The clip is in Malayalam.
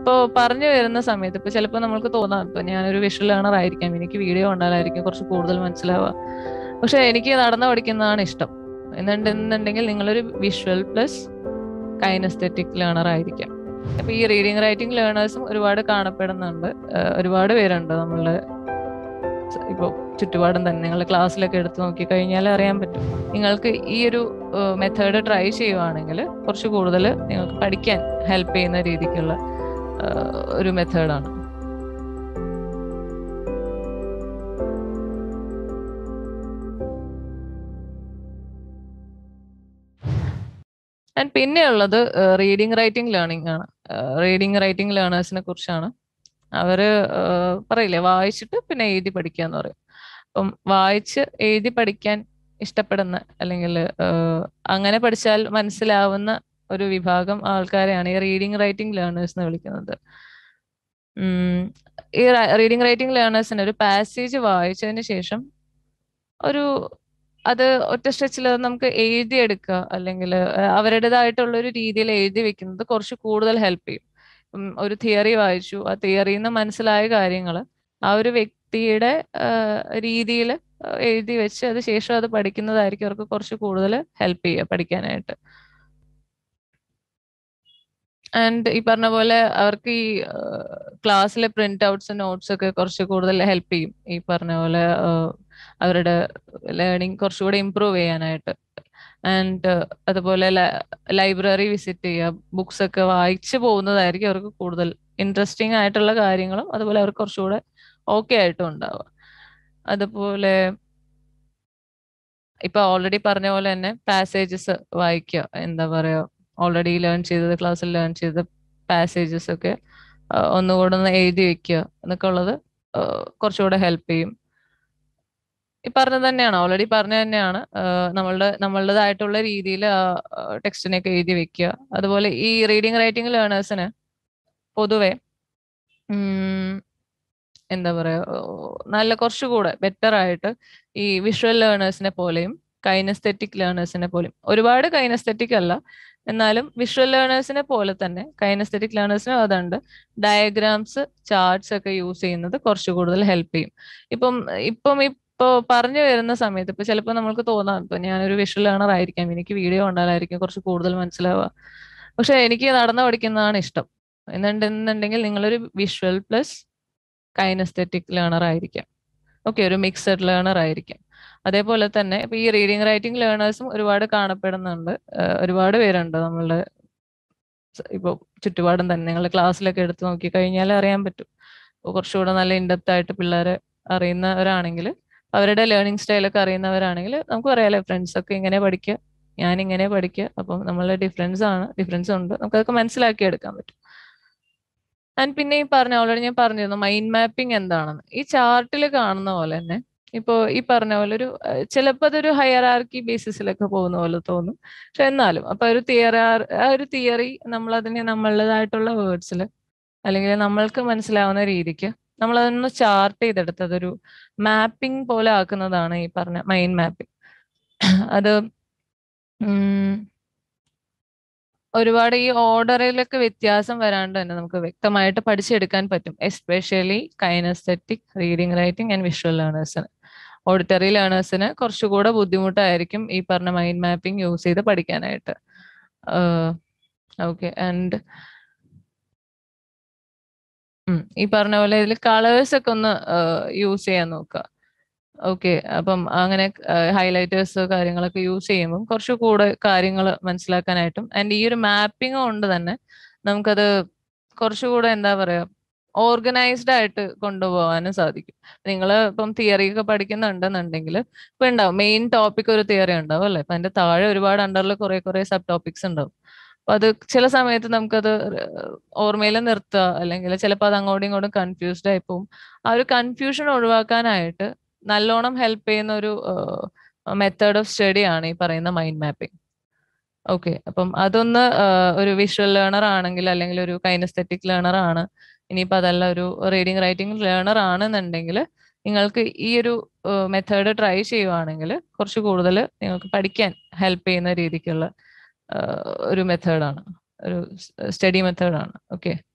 ഇപ്പോൾ പറഞ്ഞു വരുന്ന സമയത്ത് ഇപ്പൊ ചിലപ്പോൾ നമുക്ക് തോന്നാം ഇപ്പൊ ഞാനൊരു വിഷ്വൽ ലേണർ ആയിരിക്കാം എനിക്ക് വീഡിയോ കണ്ടാലായിരിക്കും കുറച്ച് കൂടുതൽ മനസ്സിലാവുക പക്ഷെ എനിക്ക് നടന്നു പഠിക്കുന്നതാണ് ഇഷ്ടം എന്നുണ്ടെന്നുണ്ടെങ്കിൽ നിങ്ങളൊരു വിഷ്വൽ പ്ലസ് കൈനസ്തെറ്റിക് ലേണർ ആയിരിക്കാം അപ്പൊ ഈ റീഡിങ് റൈറ്റിംഗ് ലേണേഴ്സും ഒരുപാട് കാണപ്പെടുന്നുണ്ട് ഏഹ് ഒരുപാട് പേരുണ്ട് നമ്മളുടെ ഇപ്പോൾ ചുറ്റുപാടും തന്നെ നിങ്ങൾ ക്ലാസ്സിലൊക്കെ എടുത്ത് നോക്കി കഴിഞ്ഞാൽ അറിയാൻ പറ്റും നിങ്ങൾക്ക് ഈ ഒരു മെത്തേഡ് ട്രൈ ചെയ്യുവാണെങ്കിൽ കുറച്ച് കൂടുതൽ നിങ്ങൾക്ക് പഠിക്കാൻ ഹെൽപ്പ് ചെയ്യുന്ന രീതിക്കുള്ള ഏഹ് ഒരു മെത്തേഡാണ് ആൻഡ് പിന്നെയുള്ളത് റീഡിങ് റൈറ്റിംഗ് ലേണിംഗ് ആണ് റീഡിങ് റൈറ്റിംഗ് ലേണേഴ്സിനെ കുറിച്ചാണ് അവര് ഏഹ് പറയില്ലേ വായിച്ചിട്ട് പിന്നെ എഴുതി പഠിക്കുക എന്ന് പറയും അപ്പം വായിച്ച് എഴുതി പഠിക്കാൻ ഇഷ്ടപ്പെടുന്ന അല്ലെങ്കിൽ അങ്ങനെ പഠിച്ചാൽ മനസ്സിലാവുന്ന ഒരു വിഭാഗം ആൾക്കാരെയാണ് ഈ റീഡിങ് റൈറ്റിംഗ് ലേണേഴ്സ് എന്ന് വിളിക്കുന്നത് ഉം, ഈ റീഡിംഗ് റൈറ്റിംഗ് ലേണേഴ്സിന് ഒരു പാസേജ് വായിച്ചതിന് ശേഷം ഒരു അത് ഒറ്റ സ്ട്രെച്ചിൽ നമുക്ക് എഴുതിയെടുക്കുക അല്ലെങ്കിൽ അവരുടേതായിട്ടുള്ള ഒരു രീതിയിൽ എഴുതി വെക്കുന്നത് കുറച്ച് കൂടുതൽ ഹെൽപ്പ് ചെയ്യും ഉം, ഒരു തിയറി വായിച്ചു ആ തിയറിയിൽ നിന്ന് മനസ്സിലായ കാര്യങ്ങൾ ആ ഒരു വ്യക്തിയുടെ രീതിയിൽ എഴുതി വെച്ച് അത് ശേഷം അത് പഠിക്കുന്നതായിരിക്കും അവർക്ക് കുറച്ച് കൂടുതൽ ഹെൽപ്പ് ചെയ്യുക പഠിക്കാനായിട്ട് ആൻഡ് ഈ പറഞ്ഞ പോലെ അവർക്ക് ഈ ക്ലാസ്സിലെ പ്രിന്റ് ഔട്ട്സ് നോട്ട്സ് ഒക്കെ കുറച്ച് കൂടുതൽ ഹെൽപ്പ് ചെയ്യും ഈ പറഞ്ഞ പോലെ ആഹ് അവരുടെ ലേണിംഗ് കുറച്ചുകൂടെ ഇമ്പ്രൂവ് ചെയ്യാനായിട്ട് ആൻഡ് അതുപോലെ ലൈബ്രറി വിസിറ്റ് ചെയ്യുക ബുക്സ് ഒക്കെ വായിച്ചു പോകുന്നതായിരിക്കും അവർക്ക് കൂടുതൽ ഇൻട്രസ്റ്റിംഗ് ആയിട്ടുള്ള കാര്യങ്ങളും അതുപോലെ അവർക്ക് കുറച്ചുകൂടെ ഓക്കെ ആയിട്ടും ഉണ്ടാവുക അതുപോലെ ഇപ്പൊ ഓൾറെഡി പറഞ്ഞ പോലെ തന്നെ പാസേജസ് വായിക്കുക എന്താ പറയാ ഓൾറെഡി ലേൺ ചെയ്തത് ക്ലാസ്സിൽ ലേൺ ചെയ്ത പാസേജസ് ഒക്കെ ആ, ഒന്നുകൂടെ ഒന്ന് എഴുതി വെക്കുക എന്നൊക്കെ ഉള്ളത് ആ, കുറച്ചുകൂടെ ഹെൽപ്പ് ചെയ്യും ഈ പറഞ്ഞത് തന്നെയാണ് ഓൾറെഡി പറഞ്ഞ തന്നെയാണ് ആ, നമ്മളുടെ നമ്മളുടേതായിട്ടുള്ള രീതിയിൽ ആ ടെക്സ്റ്റിനെയൊക്കെ എഴുതി വെക്കുക അതുപോലെ ഈ റീഡിങ് റൈറ്റിംഗ് ലേണേഴ്സിന് പൊതുവെ ഉം, എന്താ പറയാ ഓ, നല്ല കുറച്ചുകൂടെ ബെറ്റർ ആയിട്ട് ഈ വിഷ്വൽ ലേണേഴ്സിനെ പോലെയും കൈനസ്തെറ്റിക് ലേണേഴ്സിനെ പോലെയും ഒരുപാട് കൈനസ്തെറ്റിക് അല്ല എന്നാലും വിഷ്വൽ ലേണേഴ്സിനെ പോലെ തന്നെ കൈനസ്തെറ്റിക് ലേണേഴ്സിനും അതുണ്ട് ഡയഗ്രാംസ് ചാർട്ട്സ് ഒക്കെ യൂസ് ചെയ്യുന്നത് കുറച്ച് കൂടുതൽ ഹെൽപ്പ് ചെയ്യും ഇപ്പം ഇപ്പം ഇപ്പോ പറഞ്ഞു വരുന്ന സമയത്ത് ഇപ്പൊ ചിലപ്പോൾ നമുക്ക് തോന്നാം ഇപ്പൊ ഞാനൊരു വിഷ്വൽ ലേണർ ആയിരിക്കാം എനിക്ക് വീഡിയോ കണ്ടാലായിരിക്കും കുറച്ച് കൂടുതൽ മനസ്സിലാവുക പക്ഷെ എനിക്ക് നടന്നു പഠിക്കുന്നതാണ് ഇഷ്ടം എന്നുണ്ടെന്നുണ്ടെങ്കിൽ നിങ്ങളൊരു വിഷ്വൽ പ്ലസ് കൈനസ്തെറ്റിക് ലേണർ ആയിരിക്കാം ഓക്കെ ഒരു മിക്സഡ് ലേണർ ആയിരിക്കാം അതേപോലെ തന്നെ ഇപ്പൊ ഈ റീഡിങ് റൈറ്റിംഗ് ലേണേഴ്സും ഒരുപാട് കാണപ്പെടുന്നുണ്ട് ഏഹ് ഒരുപാട് പേരുണ്ട് നമ്മളുടെ സ- ഇപ്പൊ ചുറ്റുപാടും തന്നെ നിങ്ങൾ ക്ലാസ്സിലൊക്കെ എടുത്ത് നോക്കി കഴിഞ്ഞാൽ അറിയാൻ പറ്റും ഇപ്പൊ കുറച്ചുകൂടെ നല്ല ഇൻഡെപ്ത് ആയിട്ട് പിള്ളേരെ അറിയുന്നവരാണെങ്കിൽ അവരുടെ ലേണിംഗ് സ്റ്റൈലൊക്കെ അറിയുന്നവരാണെങ്കിൽ നമുക്ക് പറയാലോ ഫ്രണ്ട്സ് ഒക്കെ ഇങ്ങനെ പഠിക്കുക ഞാൻ ഇങ്ങനെ പഠിക്കുക അപ്പം നമ്മളുടെ ഡിഫറൻസ് ആണ് ഡിഫറൻസ് ഉണ്ട് നമുക്കതൊക്കെ മനസ്സിലാക്കി എടുക്കാൻ പറ്റും ആൻഡ് പിന്നെ ഈ പറഞ്ഞ ഓൾറെഡി ഞാൻ പറഞ്ഞിരുന്നു മൈൻഡ് മാപ്പിംഗ് എന്താണെന്ന് ഈ ചാർട്ടിൽ കാണുന്ന പോലെ തന്നെ ഇപ്പോ ഈ പറഞ്ഞ പോലെ ഒരു ചിലപ്പോൾ അതൊരു ഹയറാർക്കി ബേസിസിലൊക്കെ പോകുന്ന പോലെ തോന്നും പക്ഷെ എന്നാലും അപ്പൊ ഒരു തിയറി ആ ഒരു തിയറി നമ്മൾ അതിനെ നമ്മളുടേതായിട്ടുള്ള വേർഡ്സിൽ അല്ലെങ്കിൽ നമ്മൾക്ക് മനസ്സിലാവുന്ന രീതിക്ക് നമ്മൾ അതൊന്ന് ചാർട്ട് ചെയ്തെടുത്ത് അതൊരു മാപ്പിംഗ് പോലെ ആക്കുന്നതാണ് ഈ പറഞ്ഞ മൈൻഡ് മാപ്പിംഗ് അത് ഉം, ഒരുപാട് ഈ ഓർഡറിലൊക്കെ വ്യത്യാസം വരാണ്ട് തന്നെ നമുക്ക് വ്യക്തമായിട്ട് പഠിച്ചെടുക്കാൻ പറ്റും especially kinesthetic reading writing and visual ലേണേഴ്സിന് ഓഡിറ്ററി ലേണേഴ്സിന് കുറച്ചുകൂടെ ബുദ്ധിമുട്ടായിരിക്കും ഈ പറഞ്ഞ മൈൻഡ് മാപ്പിംഗ് യൂസ് ചെയ്ത് പഠിക്കാനായിട്ട് ഓക്കെ ആൻഡ് ഈ പറഞ്ഞ പോലെ ഇതിൽ കളേഴ്സ് ഒക്കെ ഒന്ന് യൂസ് ചെയ്യാൻ നോക്കുക ഓക്കെ അപ്പം അങ്ങനെ ഹൈലൈറ്റേഴ്സ് കാര്യങ്ങളൊക്കെ യൂസ് ചെയ്യുമ്പം കുറച്ച് കൂടെ കാര്യങ്ങൾ മനസ്സിലാക്കാനായിട്ടും ആൻഡ് ഈ ഒരു മാപ്പിംഗ് കൊണ്ട് തന്നെ നമുക്കത് കുറച്ചുകൂടെ എന്താ പറയാ ഓർഗനൈസ്ഡ് ആയിട്ട് കൊണ്ടുപോകാനും സാധിക്കും നിങ്ങൾ ഇപ്പം തിയറി ഒക്കെ പഠിക്കുന്നുണ്ടെന്നുണ്ടെങ്കിൽ ഇപ്പൊ ഉണ്ടാവും മെയിൻ ടോപ്പിക് ഒരു തിയറി ഉണ്ടാവും അല്ലെ അപ്പൊ അതിന്റെ താഴെ ഒരുപാട് അണ്ടറിൽ കുറെ കുറെ സബ് ടോപ്പിക്സ് ഉണ്ടാവും അപ്പൊ അത് ചില സമയത്ത് നമുക്കത് ഓർമ്മയിൽ നിർത്തുക അല്ലെങ്കിൽ ചിലപ്പോൾ അത് അങ്ങോട്ടും ഇങ്ങോട്ടും കൺഫ്യൂസ്ഡ് ആയി പോകും ആ ഒരു കൺഫ്യൂഷൻ ഒഴിവാക്കാനായിട്ട് നല്ലോണം ഹെൽപ്പ് ചെയ്യുന്ന ഒരു മെത്തേഡ് ഓഫ് സ്റ്റഡി ആണ് ഈ പറയുന്ന മൈൻഡ് മാപ്പിംഗ് ഓക്കെ അപ്പം അതൊന്ന് ഒരു വിഷ്വൽ ലേണർ ആണെങ്കിൽ അല്ലെങ്കിൽ ഒരു കൈനസ്തെറ്റിക് ലേണർ ആണ് ഇനിയിപ്പോൾ അതല്ല ഒരു റീഡിങ് റൈറ്റിംഗ് ലേണർ ആണെന്നുണ്ടെങ്കിൽ നിങ്ങൾക്ക് ഈ ഒരു മെത്തേഡ് ട്രൈ ചെയ്യുവാണെങ്കിൽ കുറച്ച് കൂടുതൽ നിങ്ങൾക്ക് പഠിക്കാൻ ഹെൽപ്പ് ചെയ്യുന്ന രീതിക്കുള്ള ഒരു മെത്തേഡാണ് ഒരു സ്റ്റഡി മെത്തേഡാണ് ഓക്കെ